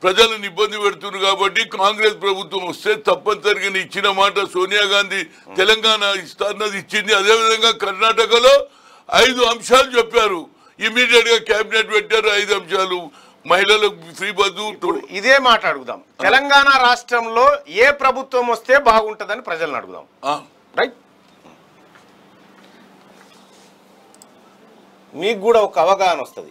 ప్రజలను ఇబ్బంది పెడుతున్నారు కాబట్టి కాంగ్రెస్ ప్రభుత్వం వస్తే తప్పనిసరిగా ఇచ్చిన మాట సోనియా గాంధీ తెలంగాణ ఇస్తాన్నది ఇచ్చింది అదేవిధంగా కర్ణాటకలో ఐదు అంశాలు చెప్పారు ఇమీడియట్ గా కేబినెట్ పెట్టారు ఐదు అంశాలు మహిళలకు ఫ్రీ బస్సు ఇప్పుడు ఇదే మాట అడుగుదాం తెలంగాణ రాష్ట్రంలో ఏ ప్రభుత్వం వస్తే బాగుంటుందని ప్రజలను అడుగుదాం ఆ, రైట్ మీకు కూడా ఒక అవగాహన వస్తుంది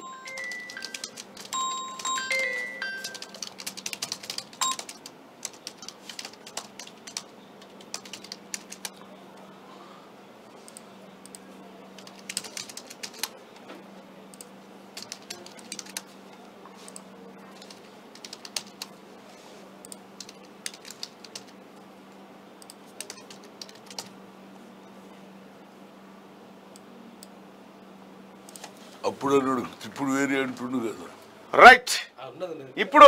అప్పుడు అన్నాడు ఇప్పుడు వేరే అంటుండు కదా రైట్ ఇప్పుడు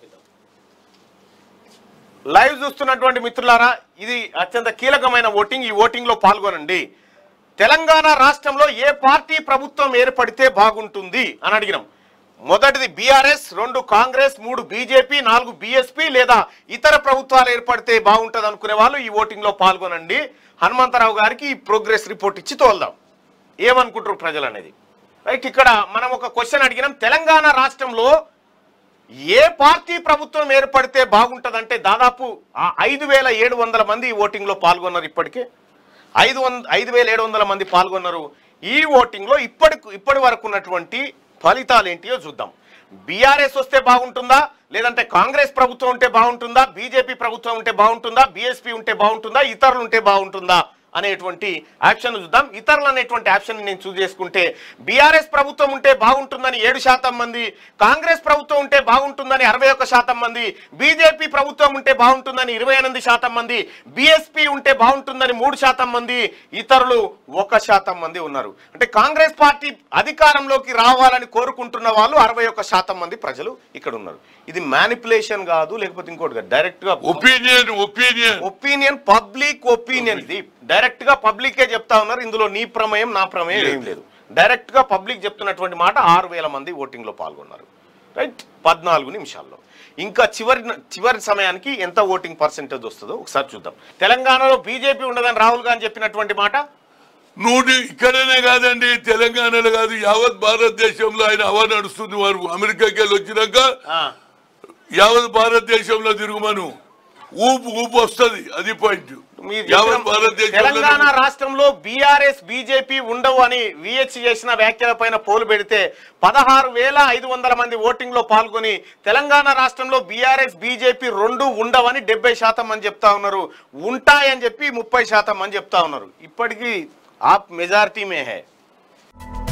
లైవ్ చూస్తున్నటువంటి మిత్రులారా ఇది అత్యంత కీలకమైన ఓటింగ్ ఈ ఓటింగ్ లో పాల్గొనండి తెలంగాణ రాష్ట్రంలో ఏ పార్టీ ప్రభుత్వం ఏర్పడితే బాగుంటుంది అని అడిగినాం మొదటిది బీఆర్ఎస్ రెండు కాంగ్రెస్ మూడు బీజేపీ నాలుగు బీఎస్పీ లేదా ఇతర ప్రభుత్వాలు ఏర్పడితే బాగుంటుంది అనుకునే వాళ్ళు ఈ ఓటింగ్ లో పాల్గొనండి హనుమంతరావు గారికి ఈ ప్రోగ్రెస్ రిపోర్ట్ ఇచ్చి తోల్దాం ఏమనుకుంటారు ప్రజలు అనేది రైట్ ఇక్కడ మనం ఒక క్వశ్చన్ అడిగినాం తెలంగాణ రాష్ట్రంలో ఏ పార్టీ ప్రభుత్వం ఏర్పడితే బాగుంటుందంటే దాదాపు ఆ ఐదు వేల ఏడు వందల మంది ఈ ఓటింగ్లో పాల్గొన్నారు ఇప్పటికే ఐదు వంద ఐదు వేల ఏడు వందల మంది పాల్గొన్నారు ఈ ఓటింగ్లో ఇప్పటి ఇప్పటి వరకు ఉన్నటువంటి ఫలితాలు ఏంటియో చూద్దాం బీఆర్ఎస్ వస్తే బాగుంటుందా లేదంటే కాంగ్రెస్ ప్రభుత్వం ఉంటే బాగుంటుందా బీజేపీ ప్రభుత్వం ఉంటే బాగుంటుందా బీఎస్పీ ఉంటే బాగుంటుందా ఇతరులు ఉంటే బాగుంటుందా అనేటువంటి ఆప్షన్ చూద్దాం ఇతరులు అనేటువంటి ఆప్షన్ నేను చూస్ చేసుకుంటే బీఆర్ఎస్ ప్రభుత్వం ఉంటే బాగుంటుందని ఏడు శాతం మంది కాంగ్రెస్ ప్రభుత్వం ఉంటే బాగుంటుందని అరవై ఒక్క శాతం మంది బీజేపీ ప్రభుత్వం ఉంటే బాగుంటుందని ఇరవై ఎనిమిది శాతం మంది బీఎస్పీ ఉంటే బాగుంటుందని మూడు శాతం మంది ఇతరులు ఒక శాతం మంది ఉన్నారు అంటే కాంగ్రెస్ పార్టీ అధికారంలోకి రావాలని కోరుకుంటున్న వాళ్ళు అరవై ఒక్క శాతం మంది ప్రజలు ఇక్కడ ఉన్నారు ఇది మ్యానిపులేషన్ కాదు లేకపోతే ఇంకోటి కాదు డైరెక్ట్ గా opinion opinion opinion public opinion ఇది డైరెక్ట్ గా పబ్లికే చెప్తా ఉన్నారు ఇందులో నీ ప్రమేయం నా ప్రమేయం ఏం లేదు డైరెక్ట్ గా పబ్లిక్ చెప్తున్నటువంటి మాట ఆరు వేల మంది ఓటింగ్ లో పాల్గొన్నారు రైట్ పద్నాలుగు నిమిషాల్లో ఇంకా చివరి చివరి సమయానికి ఎంత ఓటింగ్ పర్సెంటేజ్ వస్తుందో ఒకసారి చూద్దాం తెలంగాణలో బీజేపీ ఉండదని రాహుల్ గాంధీ చెప్పినటువంటి మాట నూటి ఇక్కడనే కాదండి తెలంగాణలో కాదు యావత్ భారతదేశంలో ఆయన హవా నడుస్తుంది వారు అమెరికాకి వెళ్ళి వచ్చినాక ఆ, యావత్ భారతదేశంలో తిరుగుమను ఊపు ఊపు వస్తుంది అది పాయింట్ మీరు యావత్ చెప్పిన- భారతదేశంలో తెలంగాణ రాష్ట్రంలో బీఆర్ఎస్ బీజేపీ ఉండవు అని విహెచ్ చేసిన వ్యాఖ్యల పైన పోలు పెడితే పదహారు వేల ఐదు వందల మంది ఓటింగ్ లో పాల్గొని తెలంగాణ రాష్ట్రంలో బీఆర్ఎస్ బీజేపీ రెండు ఉండవని డెబ్బై శాతం అని చెప్తా ఉన్నారు ఉంటాయని చెప్పి ముప్పై శాతం అని చెప్తా ఉన్నారు ఇప్పటికీ ఆ మెజారిటీ మే హే